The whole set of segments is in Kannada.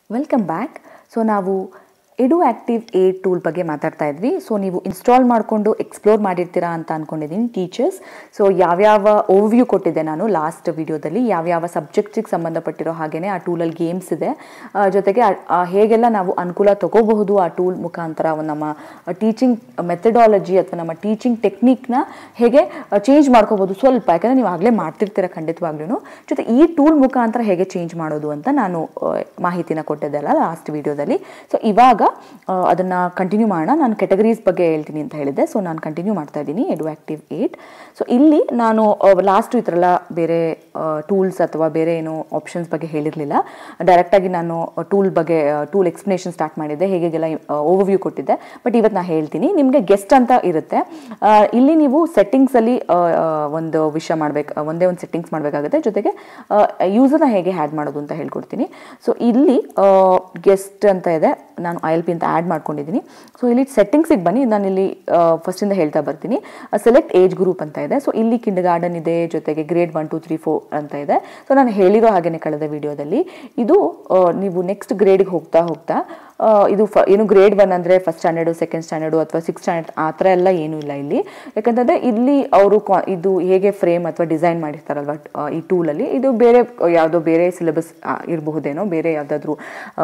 ವೆಲ್ಕಮ್ ಬ್ಯಾಕ್ ಸೊ ನಾವು ಎಡು ಆ್ಯಕ್ಟಿವ್ ಏ ಟೂಲ್ ಬಗ್ಗೆ ಮಾತಾಡ್ತಾ ಇದ್ವಿ ಸೊ ನೀವು ಇನ್ಸ್ಟಾಲ್ ಮಾಡಿಕೊಂಡು ಎಕ್ಸ್ಪ್ಲೋರ್ ಮಾಡಿರ್ತೀರಾ ಅಂತ ಅಂದ್ಕೊಂಡಿದ್ದೀನಿ ಟೀಚರ್ಸ್ ಸೊ ಯಾವ್ಯಾವ ಓವ್ಯೂ ಕೊಟ್ಟಿದ್ದೆ ನಾನು ಲಾಸ್ಟ್ ವಿಡಿಯೋದಲ್ಲಿ ಯಾವ್ಯಾವ ಸಬ್ಜೆಕ್ಟಿಗೆ ಸಂಬಂಧಪಟ್ಟಿರೋ ಹಾಗೆಯೇ ಆ ಟೂಲಲ್ಲಿ ಗೇಮ್ಸ್ ಇದೆ ಆ, ಜೊತೆಗೆ ಆ- ಆ ಹೇಗೆಲ್ಲ ನಾವು ಅನುಕೂಲ ತಗೋಬಹುದು ಆ ಟೂಲ್ ಮುಖಾಂತರ ಒಂದು ನಮ್ಮ ಟೀಚಿಂಗ್ ಮೆಥಡಾಲಜಿ ಅಥವಾ ನಮ್ಮ ಟೀಚಿಂಗ್ ಟೆಕ್ನಿಕ್ನ ಹೇಗೆ ಚೇಂಜ್ ಮಾಡ್ಕೋಬೋದು ಸ್ವಲ್ಪ ಯಾಕಂದರೆ ನೀವು ಆಗಲೇ ಮಾಡ್ತಿರ್ತೀರ ಖಂಡಿತವಾಗ್ಲೂ ಜೊತೆ ಈ ಟೂಲ್ ಮುಖಾಂತರ ಹೇಗೆ ಚೇಂಜ್ ಮಾಡೋದು ಅಂತ ನಾನು ಆ, ಮಾಹಿತಿನ ಕೊಟ್ಟಿದ್ದೆ ಅಲ್ಲ ಲಾಸ್ಟ್ ವಿಡಿಯೋದಲ್ಲಿ ಸೊ ಇವಾಗ ಆ, ಅದನ್ನ ಕಂಟಿನ್ಯೂ ಮಾಡೋಣ ನಾನು ಕೆಟಗರೀಸ್ ಬಗ್ಗೆ ಹೇಳ್ತೀನಿ ಅಂತ ಹೇಳಿದ್ದೆ ಸೊ ನಾನು ಕಂಟಿನ್ಯೂ ಮಾಡ್ತಾ ಇದ್ದೀನಿ ಎಡು ಆ್ಯಕ್ಟಿವ್ ಏಟ್ ಸೊ ಇಲ್ಲಿ ನಾನು ಲಾಸ್ಟ್ ಈ ಥರ ಎಲ್ಲ ಬೇರೆ ಟೂಲ್ಸ್ ಅಥವಾ ಬೇರೆ ಏನು ಆಪ್ಷನ್ಸ್ ಬಗ್ಗೆ ಹೇಳಿರಲಿಲ್ಲ ಡೈರೆಕ್ಟಾಗಿ ನಾನು ಟೂಲ್ ಬಗ್ಗೆ ಟೂಲ್ ಎಕ್ಸ್ಪ್ಲನೇಷನ್ ಸ್ಟಾರ್ಟ್ ಮಾಡಿದ್ದೆ ಹೇಗೆಲ್ಲ ಓವರ್ವ್ಯೂ ಕೊಟ್ಟಿದ್ದೆ ಬಟ್ ಇವತ್ತು ನಾನು ಹೇಳ್ತೀನಿ ನಿಮಗೆ ಗೆಸ್ಟ್ ಅಂತ ಇರುತ್ತೆ ಆ, ಇಲ್ಲಿ ನೀವು ಸೆಟ್ಟಿಂಗ್ಸಲ್ಲಿ ಒಂದು ವಿಷಯ ಮಾಡಬೇಕು ಒಂದೇ ಒಂದು ಸೆಟ್ಟಿಂಗ್ಸ್ ಮಾಡಬೇಕಾಗುತ್ತೆ ಜೊತೆಗೆ ಯೂಸರ್ನ ಹೇಗೆ ಹ್ಯಾಡ್ ಮಾಡೋದು ಅಂತ ಹೇಳ್ಕೊಡ್ತೀನಿ ಸೊ ಇಲ್ಲಿ ಗೆಸ್ಟ್ ಅಂತ ಇದೆ ನಾನು ಐ ಎಲ್ ಪಿ ಅಂತ ಆ್ಯಡ್ ಮಾಡ್ಕೊಂಡಿದ್ದೀನಿ ಸೊ ಇಲ್ಲಿ ಸೆಟ್ಟಿಂಗ್ಸಿಗೆ ಬನ್ನಿ ನಾನು ಇಲ್ಲಿ ಫಸ್ಟಿಂದ ಹೇಳ್ತಾ ಬರ್ತೀನಿ ಸೆಲೆಕ್ಟ್ ಏಜ್ ಗ್ರೂಪ್ ಅಂತ ಇದೆ ಸೊ ಇಲ್ಲಿ ಕಿಂಡ್ ಗಾರ್ಡನ್ ಇದೆ ಜೊತೆಗೆ grade one two three four ಅಂತ ಇದೆ ಸೊ ನಾನು ಹೇಳಿರೋ ಹಾಗೇನೆ ಕಳೆದ ವಿಡಿಯೋದಲ್ಲಿ ಇದು ಆ, ನೀವು ನೆಕ್ಸ್ಟ್ ಗ್ರೇಡ್ಗೆ ಹೋಗ್ತಾ ಹೋಗ್ತಾ ಆ, ಇದು ಫ ಏನು ಗ್ರೇಡ್ ಒನ್ ಅಂದರೆ ಫಸ್ಟ್ ಸ್ಟ್ಯಾಂಡರ್ಡು ಸೆಕೆಂಡ್ ಸ್ಟ್ಯಾಂಡರ್ಡು ಅಥವಾ ಸಿಕ್ಸ್ ಸ್ಟ್ಯಾಂಡರ್ಡ್ ಆ ಥರ ಎಲ್ಲ ಏನೂ ಇಲ್ಲ ಇಲ್ಲಿ ಯಾಕಂತಂದರೆ ಇಲ್ಲಿ ಅವರು ಕಾ ಇದು ಹೇಗೆ ಫ್ರೇಮ್ ಅಥವಾ ಡಿಸೈನ್ ಮಾಡಿರ್ತಾರಲ್ವ ಆ, ಈ ಟೂಲಲ್ಲಿ ಇದು ಬೇರೆ ಯಾವುದೋ ಬೇರೆ ಸಿಲೆಬಸ್ ಇರಬಹುದೇನೋ ಬೇರೆ ಯಾವುದಾದ್ರೂ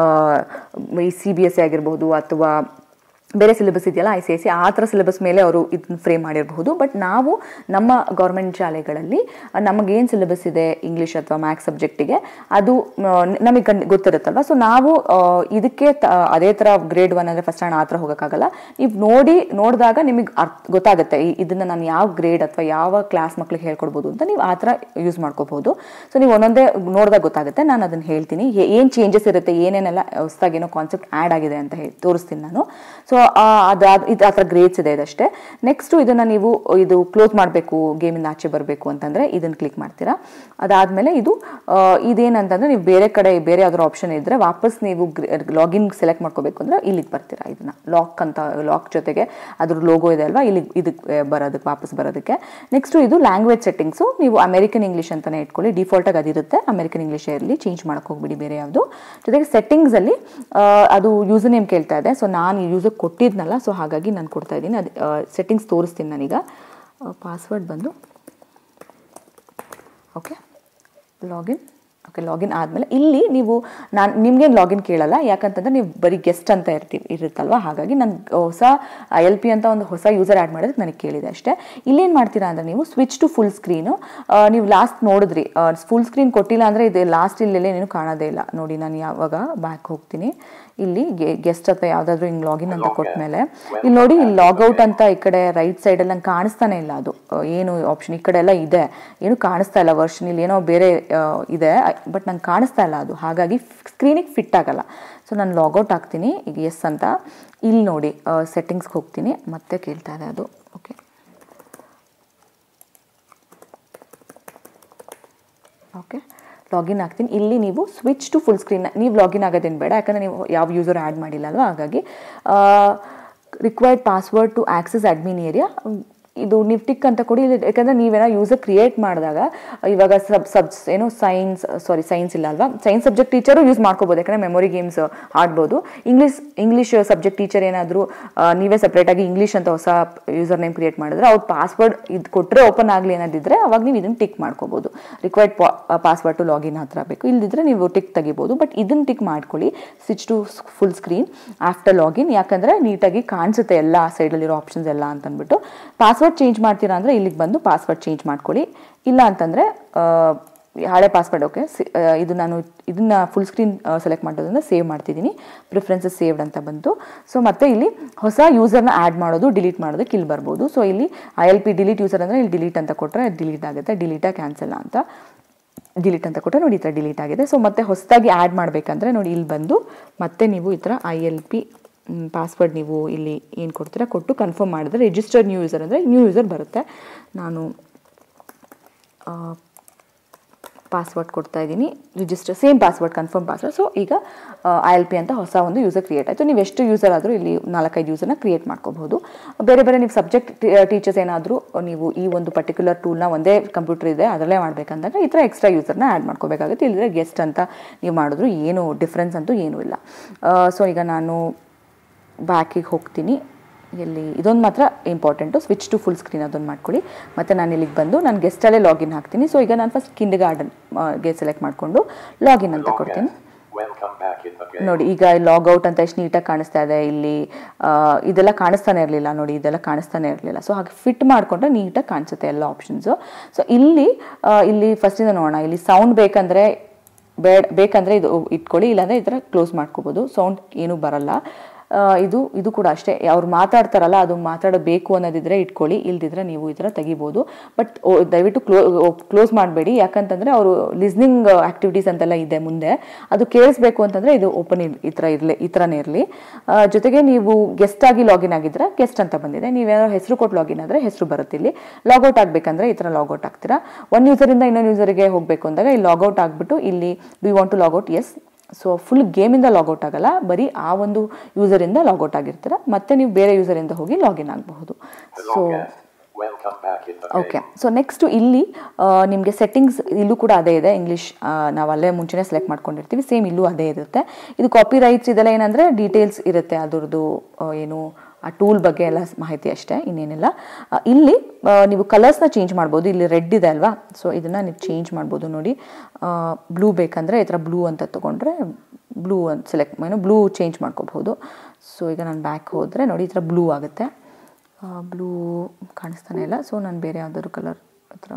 ಈ ಸಿ ಬಿ ಎಸ್ ಸಿ ಆಗಿರ್ಬೋದು ಅಥವಾ ಬೇರೆ ಸಿಲೆಬಸ್ ಇದೆಯಲ್ಲ ಐ ಸಿ ಐ ಸಿ ಆ ಥರ ಸಿಲೆಬಸ್ ಮೇಲೆ ಅವರು ಇದನ್ನ ಫ್ರೇಮ್ ಮಾಡಿರಬಹುದು ಬಟ್ ನಾವು ನಮ್ಮ ಗೌರ್ಮೆಂಟ್ ಶಾಲೆಗಳಲ್ಲಿ ನಮಗೇನು ಸಿಲೆಬಸ್ ಇದೆ ಇಂಗ್ಲೀಷ್ ಅಥವಾ ಮ್ಯಾಥ್ಸ್ ಸಬ್ಜೆಕ್ಟಿಗೆ ಅದು ನಮಗೆ ಕಣ್ ಗೊತ್ತಿರುತ್ತಲ್ವ ಸೊ ನಾವು ಆ, ಇದಕ್ಕೆ ತ- ಅದೇ ಥರ ಗ್ರೇಡ್ ಒನ್ ಅಂದರೆ ಫಸ್ಟ್ ಸ್ಟ್ಯಾಂಡ್ ಆ ಥರ ಹೋಗೋಕ್ಕಾಗಲ್ಲ ನೀವು ನೋಡಿ ನೋಡಿದಾಗ ನಿಮಗೆ ಅರ್ಥ ಗೊತ್ತಾಗುತ್ತೆ ಈ- ಇದನ್ನ ನಾನು ಯಾವ ಗ್ರೇಡ್ ಅಥವಾ ಯಾವ ಕ್ಲಾಸ್ ಮಕ್ಳಿಗೆ ಹೇಳ್ಕೊಡ್ಬೋದು ಅಂತ ನೀವು ಆ ಥರ ಯೂಸ್ ಮಾಡ್ಕೋಬಹುದು ಸೊ ನೀವು ಒಂದೊಂದೇ ನೋಡಿದಾಗ ಗೊತ್ತಾಗುತ್ತೆ ನಾನು ಅದನ್ನು ಹೇಳ್ತೀನಿ ಏನು ಚೇಂಜಸ್ ಇರುತ್ತೆ ಏನೇನೆಲ್ಲ ಹೊಸದಾಗಿ ಏನೋ ಕಾನ್ಸೆಪ್ಟ್ ಆ್ಯಡ್ ಆಗಿದೆ ಅಂತ ಹೇಳಿ ತೋರಿಸ್ತೀನಿ ನಾನು ಸೊ ಅದು ಇದು ಆ ಥರ ಗ್ರೇಡ್ಸ್ ಇದೆ ಇದಷ್ಟೇ ನೆಕ್ಸ್ಟು ಇದನ್ನು ನೀವು ಇದು ಕ್ಲೋಸ್ ಮಾಡಬೇಕು ಗೇಮಿಂದ ಆಚೆ ಬರಬೇಕು ಅಂತಂದರೆ ಇದನ್ನು ಕ್ಲಿಕ್ ಮಾಡ್ತೀರಾ ಅದಾದಮೇಲೆ ಇದು ಆ, ಇದೇನಂತಂದ್ರೆ ನೀವು ಬೇರೆ ಕಡೆ ಬೇರೆ ಯಾವ್ದಾದ್ರು ಆಪ್ಷನ್ ಇದ್ದರೆ ವಾಪಸ್ ನೀವು ಲಾಗಿನ್ ಸೆಲೆಕ್ಟ್ ಮಾಡ್ಕೋಬೇಕು ಅಂದರೆ ಇಲ್ಲಿಗೆ ಬರ್ತೀರಾ ಇದನ್ನ ಲಾಕ್ ಅಂತ ಲಾಕ್ ಜೊತೆಗೆ ಅದ್ರ ಲೋಗೋ ಇದೆ ಅಲ್ವಾ ಇಲ್ಲಿ ಇದಕ್ಕೆ ಬರೋದಕ್ಕೆ ವಾಪಸ್ ಬರೋದಕ್ಕೆ ನೆಕ್ಸ್ಟು ಇದು ಲ್ಯಾಂಗ್ವೇಜ್ ಸೆಟ್ಟಿಂಗ್ಸು ನೀವು ಅಮೆರಿಕನ್ ಇಂಗ್ಲೀಷ್ ಅಂತಲೇ ಇಟ್ಕೊಳ್ಳಿ ಡಿಫಾಲ್ಟಾಗಿ ಅದಿರುತ್ತೆ ಅಮೆರಿಕನ್ ಇಂಗ್ಲೀಷ್ ಇರಲಿ ಚೇಂಜ್ ಮಾಡಕ್ಕೆ ಹೋಗ್ಬಿಡಿ ಬೇರೆ ಯಾವುದು ಜೊತೆಗೆ ಸೆಟ್ಟಿಂಗ್ಸಲ್ಲಿ ಅದು ಯೂಸರ್ ನೇಮ್ ಕೇಳ್ತಾ ಇದೆ ಸೊ ನಾನು ಯೂಸರ್ ಕೊಟ್ಟಿದ್ನಲ್ಲ ಸೊ ಹಾಗಾಗಿ ನಾನು ಕೊಡ್ತಾ ಇದ್ದೀನಿ ಅದು ಸೆಟ್ಟಿಂಗ್ಸ್ ತೋರಿಸ್ತೀನಿ ನಾನೀಗ ಪಾಸ್ವರ್ಡ್ ಬಂದು ಓಕೆ ಲಾಗಿನ್ ಓಕೆ ಲಾಗಿನ್ ಆದಮೇಲೆ ಇಲ್ಲಿ ನೀವು ನಾನು ನಿಮ್ಗೇನು ಲಾಗಿನ್ ಕೇಳಲ್ಲ ಯಾಕಂತಂದ್ರೆ ನೀವು ಬರೀ ಗೆಸ್ಟ್ ಅಂತ ಇರ್ತೀವಿ ಇರುತ್ತಲ್ವ ಹಾಗಾಗಿ ನಾನು ಹೊಸ ಐ ಎಲ್ ಪಿ ಅಂತ ಒಂದು ಹೊಸ ಯೂಸರ್ ಆ್ಯಡ್ ಮಾಡೋದಕ್ಕೆ ನನಗೆ ಕೇಳಿದೆ ಅಷ್ಟೇ ಇಲ್ಲೇನು ಮಾಡ್ತೀರಾ ಅಂದರೆ ನೀವು ಸ್ವಿಚ್ ಟು ಫುಲ್ ಸ್ಕ್ರೀನು ನೀವು ಲಾಸ್ಟ್ ನೋಡಿದ್ರಿ ಫುಲ್ ಸ್ಕ್ರೀನ್ ಕೊಟ್ಟಿಲ್ಲ ಅಂದರೆ ಇದು ಲಾಸ್ಟ್ ಇಲ್ಲೆಲ್ಲೇ ನೀನು ಕಾಣೋದೇ ಇಲ್ಲ ನೋಡಿ ನಾನು ಯಾವಾಗ ಬ್ಯಾಕ್ ಹೋಗ್ತೀನಿ ಇಲ್ಲಿ ಗೆಸ್ಟ್ ಅಥವಾ ಯಾವುದಾದ್ರೂ ಹಿಂಗೆ ಲಾಗಿನ್ ಅಂತ ಕೊಟ್ಮೇಲೆ ಇಲ್ಲಿ ನೋಡಿ ಇಲ್ಲಿ ಲಾಗೌಟ್ ಅಂತ ಈ ಕಡೆ ರೈಟ್ ಸೈಡಲ್ಲಿ ನಂಗೆ ಕಾಣಿಸ್ತಾನೆ ಇಲ್ಲ ಅದು ಆ, ಏನು ಆಪ್ಷನ್ ಈ ಕಡೆ ಎಲ್ಲ ಇದೆ ಏನು ಕಾಣಿಸ್ತಾ ಇಲ್ಲ ವರ್ಷನ್ ಇಲ್ಲಿ ಏನೋ ಬೇರೆ ಆ, ಇದೆ ಬಟ್ ನಂಗೆ ಕಾಣಿಸ್ತಾ ಇಲ್ಲ ಅದು ಹಾಗಾಗಿ ಸ್ಕ್ರೀನಿಗೆ ಫಿಟ್ ಆಗಲ್ಲ ಸೊ ನಾನು ಲಾಗೌಟ್ ಆಗ್ತೀನಿ ಈಗ ಎಸ್ ಅಂತ ಇಲ್ಲಿ ನೋಡಿ ಸೆಟ್ಟಿಂಗ್ಸ್ಗೆ ಹೋಗ್ತೀನಿ ಮತ್ತೆ ಕೇಳ್ತಾ ಇದೆ ಅದು ಓಕೆ ಓಕೆ ಲಾಗಿನ್ ಆಗ್ತೀನಿ ಇಲ್ಲಿ ನೀವು ಸ್ವಿಚ್ ಟು ಫುಲ್ ಸ್ಕ್ರೀನ್ ನೀವು ಲಾಗಿನ್ ಆಗೋದೇನು ಬೇಡ ಯಾಕಂದರೆ ನೀವು ಯಾವ ಯೂಸರ್ ಆ್ಯಡ್ ಮಾಡಿಲ್ಲ ಅಲ್ವಾ ಹಾಗಾಗಿ required password to access admin area ಇದು ನೀವು ಟಿಕ್ ಅಂತ ಕೊಡಿ ಇಲ್ಲಿ ಯಾಕಂದರೆ ನೀವೇನೋ ಯೂಸರ್ ಕ್ರಿಯೇಟ್ ಮಾಡಿದಾಗ ಇವಾಗ ಸಬ್ ಸಬ್ಸ್ ಏನು ಸೈನ್ಸ್ ಸಾರಿ ಸೈನ್ಸ್ ಇಲ್ಲ ಅಲ್ವಾ ಸೈನ್ಸ್ ಸಬ್ಜೆಕ್ಟ್ ಟೀಚರು ಯೂಸ್ ಮಾಡ್ಕೋಬೋದು ಯಾಕಂದರೆ ಮೆಮೊರಿ ಗೇಮ್ಸ್ ಆಡ್ಬೋದು ಇಂಗ್ಲೀಷ್ ಇಂಗ್ಲೀಷ್ ಸಬ್ಜೆಕ್ಟ್ ಟೀಚರ್ ಏನಾದರೂ ನೀವೇ ಸಪ್ರೇಟಾಗಿ ಇಂಗ್ಲೀಷ್ ಅಂತ ಹೊಸ ಯೂಸರ್ ನೇಮ್ ಕ್ರಿಯೇಟ್ ಮಾಡಿದ್ರೆ ಅವ್ರ ಪಾಸ್ವರ್ಡ್ ಇದು ಕೊಟ್ಟರೆ ಓಪನ್ ಆಗಲಿ ಅನ್ನೋದಿದ್ರೆ ಅವಾಗ ನೀವು ಇದನ್ನು ಟಿಕ್ ಮಾಡ್ಕೋಬೋದು ರಿಕ್ವೈರ್ಡ್ ಪಾಸ್ವರ್ಡ್ ಟು ಲಾಗಿನ್ ಹತ್ರ ಬೇಕು ಇಲ್ದಿದ್ರೆ ನೀವು ಟಿಕ್ ತೆಗಿಬೋದು ಬಟ್ ಇದನ್ನು ಟಿಕ್ ಮಾಡ್ಕೊಳ್ಳಿ switch to full screen after login ಯಾಕಂದರೆ ನೀಟಾಗಿ ಕಾಣಿಸುತ್ತೆ ಎಲ್ಲ ಸೈಡಲ್ಲಿರೋ ಆಪ್ಷನ್ಸ್ ಎಲ್ಲ ಅಂತ ಅಂದ್ಬಿಟ್ಟು ಪಾಸ್ವರ್ಡ್ ಚೇಂಜ್ ಮಾಡ್ತೀರಾ ಅಂದರೆ ಇಲ್ಲಿಗೆ ಬಂದು ಪಾಸ್ವರ್ಡ್ ಚೇಂಜ್ ಮಾಡ್ಕೊಳ್ಳಿ ಇಲ್ಲ ಅಂತಂದರೆ ಹಳೆ ಪಾಸ್ವರ್ಡ್ ಓಕೆ ಇದು ನಾನು ಇದನ್ನ ಫುಲ್ ಸ್ಕ್ರೀನ್ ಸೆಲೆಕ್ಟ್ ಮಾಡೋದ್ರಿಂದ ಸೇವ್ ಮಾಡ್ತಿದ್ದೀನಿ ಪ್ರಿಫರೆನ್ಸಸ್ ಸೇವ್ಡ್ ಅಂತ ಬಂತು ಸೊ ಮತ್ತೆ ಇಲ್ಲಿ ಹೊಸ ಯೂಸರ್ನ ಆ್ಯಡ್ ಮಾಡೋದು ಡಿಲೀಟ್ ಮಾಡೋದಕ್ಕೆ ಇಲ್ಲಿ ಬರ್ಬೋದು ಸೊ ಇಲ್ಲಿ I L P delete user ಅಂದರೆ ಇಲ್ಲಿ ಡಿಲೀಟ್ ಅಂತ ಕೊಟ್ಟರೆ ಡಿಲೀಟ್ ಆಗುತ್ತೆ ಡಿಲೀಟಾ ಕ್ಯಾನ್ಸಲ್ ಅಂತ ಡಿಲೀಟ್ ಅಂತ ಕೊಟ್ಟರೆ ನೋಡಿ ಈ ಥರ ಡಿಲೀಟ್ ಆಗಿದೆ ಸೊ ಮತ್ತೆ ಹೊಸದಾಗಿ ಆ್ಯಡ್ ಮಾಡಬೇಕಂದ್ರೆ ನೋಡಿ ಇಲ್ಲಿ ಬಂದು ಮತ್ತೆ ನೀವು ಈ ಥರ ಐ ಎಲ್ ಪಿ ಪಾಸ್ವರ್ಡ್ ನೀವು ಇಲ್ಲಿ ಏನು ಕೊಡ್ತೀರಾ ಕೊಟ್ಟು ಕನ್ಫರ್ಮ್ ಮಾಡಿದ್ರೆ ರಿಜಿಸ್ಟರ್ಡ್ ನ್ಯೂ ಯೂಸರ್ ಅಂದರೆ ನ್ಯೂ ಯೂಸರ್ ಬರುತ್ತೆ ನಾನು ಪಾಸ್ವರ್ಡ್ ಕೊಡ್ತಾ ಇದ್ದೀನಿ register same password confirm password so ಈಗ ಐ ಎಲ್ ಪಿ ಅಂತ ಹೊಸ ಒಂದು ಯೂಸರ್ ಕ್ರಿಯೇಟ್ ಆಯಿತು ನೀವು ಎಷ್ಟು ಯೂಸರ್ ಆದರೂ ಇಲ್ಲಿ ನಾಲ್ಕೈದು ಯೂಸರ್ನ ಕ್ರಿಯೇಟ್ ಮಾಡ್ಕೋಬಹುದು ಬೇರೆ ಬೇರೆ ನೀವು ಸಬ್ಜೆಕ್ಟ್ ಟೀಚರ್ಸ್ ಏನಾದರೂ ನೀವು ಈ ಒಂದು ಪರ್ಟಿಕ್ಯುಲರ್ ಟೂಲ್ನ ಒಂದೇ ಕಂಪ್ಯೂಟರ್ ಇದೆ ಅದರಲ್ಲೇ ಮಾಡಬೇಕಂದಾಗ ಈ ಥರ ಎಕ್ಸ್ಟ್ರಾ ಯೂಸರ್ನ ಆ್ಯಡ್ ಮಾಡ್ಕೋಬೇಕಾಗುತ್ತೆ ಇಲ್ಲದ್ರೆ ಗೆಸ್ಟ್ ಅಂತ ನೀವು ಮಾಡಿದ್ರು ಏನು ಡಿಫ್ರೆನ್ಸ್ ಅಂತೂ ಏನೂ ಇಲ್ಲ ಸೊ ಈಗ ನಾನು ಬ್ಯಾಕಿಗೆ ಹೋಗ್ತೀನಿ ಎಲ್ಲಿ ಇದೊಂದು ಮಾತ್ರ important switch to full screen ಅದೊಂದು ಮಾಡ್ಕೊಳ್ಳಿ ಮತ್ತು ನಾನು ಇಲ್ಲಿಗೆ ಬಂದು ನಾನು ಗೆಸ್ಟಲ್ಲೇ ಲಾಗಿನ್ ಹಾಕ್ತೀನಿ ಸೊ ಈಗ ನಾನು ಫಸ್ಟ್ ಕಿಂಡ್ ಗಾರ್ಡನ್ಗೆ ಸೆಲೆಕ್ಟ್ ಮಾಡಿಕೊಂಡು ಲಾಗಿನ್ ಅಂತ ಕೊಡ್ತೀನಿ Welcome back in the game. ನೋಡಿ ಈಗ ಲಾಗ್ ಔಟ್ ಅಂತ ಎಷ್ಟು ನೀಟಾಗಿ ಕಾಣಿಸ್ತಾ ಇದೆ ಇಲ್ಲಿ ಆ, ಇದೆಲ್ಲ ಕಾಣಿಸ್ತಾನೆ ಇರಲಿಲ್ಲ ನೋಡಿ ಇದೆಲ್ಲ ಕಾಣಿಸ್ತಾನೆ ಇರಲಿಲ್ಲ ಸೊ ಹಾಗೆ ಫಿಟ್ ಮಾಡಿಕೊಂಡ್ರೆ ನೀಟಾಗಿ ಕಾಣಿಸುತ್ತೆ ಎಲ್ಲ ಆಪ್ಷನ್ಸು ಸೊ ಇಲ್ಲಿ ಆ, ಇಲ್ಲಿ ಫಸ್ಟಿಂದ ನೋಡೋಣ ಇಲ್ಲಿ ಸೌಂಡ್ ಬೇಕಂದರೆ ಬೇಡ ಬೇಕಂದರೆ ಇದು ಇಟ್ಕೊಳ್ಳಿ ಇಲ್ಲಾಂದರೆ ಈ ಥರ ಕ್ಲೋಸ್ ಮಾಡ್ಕೋಬೋದು ಸೌಂಡ್ ಏನೂ ಬರಲ್ಲ ಆ, ಇದು ಇದು ಕೂಡ ಅಷ್ಟೇ ಅವ್ರು ಮಾತಾಡ್ತಾರಲ್ಲ ಅದು ಮಾತಾಡಬೇಕು ಅನ್ನೋದಿದ್ರೆ ಇಟ್ಕೊಳ್ಳಿ ಇಲ್ದಿದ್ರೆ ನೀವು ಈ ಥರ ತೆಗಿಬೋದು ಬಟ್ ದಯವಿಟ್ಟು ಕ್ಲೋ ಕ್ಲೋಸ್ ಮಾಡಬೇಡಿ ಯಾಕಂತಂದರೆ ಅವರು ಲಿಸ್ನಿಂಗ್ ಆ್ಯಕ್ಟಿವಿಟೀಸ್ ಅಂತೆಲ್ಲ ಇದೆ ಮುಂದೆ ಅದು ಕೇಳಿಸ್ಬೇಕು ಅಂತಂದರೆ ಇದು ಓಪನ್ ಈ ಥರ ಇರಲಿ ಈ ಥರನೇ ಇರಲಿ ಜೊತೆಗೆ ನೀವು ಗೆಸ್ಟ್ ಆಗಿ ಲಾಗಿನ್ ಆಗಿದ್ರೆ ಗೆಸ್ಟ್ ಅಂತ ಬಂದಿದೆ ನೀವೇನಾದ್ರು ಹೆಸರು ಕೊಟ್ಟು ಲಾಗಿನ್ ಆದರೆ ಹೆಸರು ಬರುತ್ತೆ ಇಲ್ಲಿ ಲಾಗೌಟ್ ಆಗಬೇಕಂದ್ರೆ ಈ ಥರ ಲಾಗೌಟ್ ಆಗ್ತೀರಾ ಒಂದು ಯೂಸರಿಂದ ಇನ್ನೊಂದು ಯೂಸರಿಗೆ ಹೋಗಬೇಕು ಅಂದಾಗ ಇಲ್ಲಿ ಲಾಗೌಟ್ ಆಗಿಬಿಟ್ಟು ಇಲ್ಲಿ do want to logout yes so full ಗೇಮಿಂದ ಲಾಗೌಟ್ ಆಗಲ್ಲ ಬರೀ ಆ ಒಂದು ಯೂಸರಿಂದ ಲಾಗೌಟ್ ಆಗಿರ್ತೀರ ಮತ್ತೆ ನೀವು ಬೇರೆ ಯೂಸರಿಂದ ಹೋಗಿ ಲಾಗಿನ್ ಆಗಬಹುದು so Hello guest. Welcome back in the okay game. So next ಇಲ್ಲಿ ನಿಮಗೆ ಸೆಟ್ಟಿಂಗ್ಸ್ ಇಲ್ಲೂ ಕೂಡ ಅದೇ ಇದೆ ಇಂಗ್ಲೀಷ್ ನಾವು ಅಲ್ಲೇ ಮುಂಚೆನೇ ಸೆಲೆಕ್ಟ್ ಮಾಡ್ಕೊಂಡಿರ್ತೀವಿ ಸೇಮ್ ಇಲ್ಲೂ ಅದೇ ಇರುತ್ತೆ ಇದು ಕಾಪಿ ರೈಟ್ಸ್ ಇದೆಲ್ಲ ಏನಂದರೆ ಡೀಟೇಲ್ಸ್ ಇರುತ್ತೆ ಅದರದ್ದು ಆ, ಏನು ಆ ಟೂಲ್ ಬಗ್ಗೆ ಎಲ್ಲ ಮಾಹಿತಿ ಅಷ್ಟೇ ಇನ್ನೇನಿಲ್ಲ ಆ, ಇಲ್ಲಿ ಆ, ನೀವು ಕಲರ್ಸ್ನ ಚೇಂಜ್ ಮಾಡ್ಬೋದು ಇಲ್ಲಿ ರೆಡ್ ಇದೆ ಅಲ್ವಾ ಸೊ ಇದನ್ನು ನೀವು ಚೇಂಜ್ ಮಾಡ್ಬೋದು ನೋಡಿ ಬ್ಲೂ ಬೇಕಂದರೆ ಈ ಥರ ಬ್ಲೂ ಅಂತ ತೊಗೊಂಡ್ರೆ ಬ್ಲೂ ಅಂತ ಸೆಲೆಕ್ಟ್ ಏನು ಬ್ಲೂ ಚೇಂಜ್ ಮಾಡ್ಕೋಬಹುದು ಸೊ ಈಗ ನಾನು ಬ್ಯಾಕ್ ಹೋದರೆ ನೋಡಿ ಈ ಥರ ಬ್ಲೂ ಆಗುತ್ತೆ ಬ್ಲೂ ಕಾಣಿಸ್ತಾನೆ ಇಲ್ಲ ಸೊ ನಾನು ಬೇರೆ ಯಾವುದಾದ್ರು ಕಲರ್ ಹತ್ರ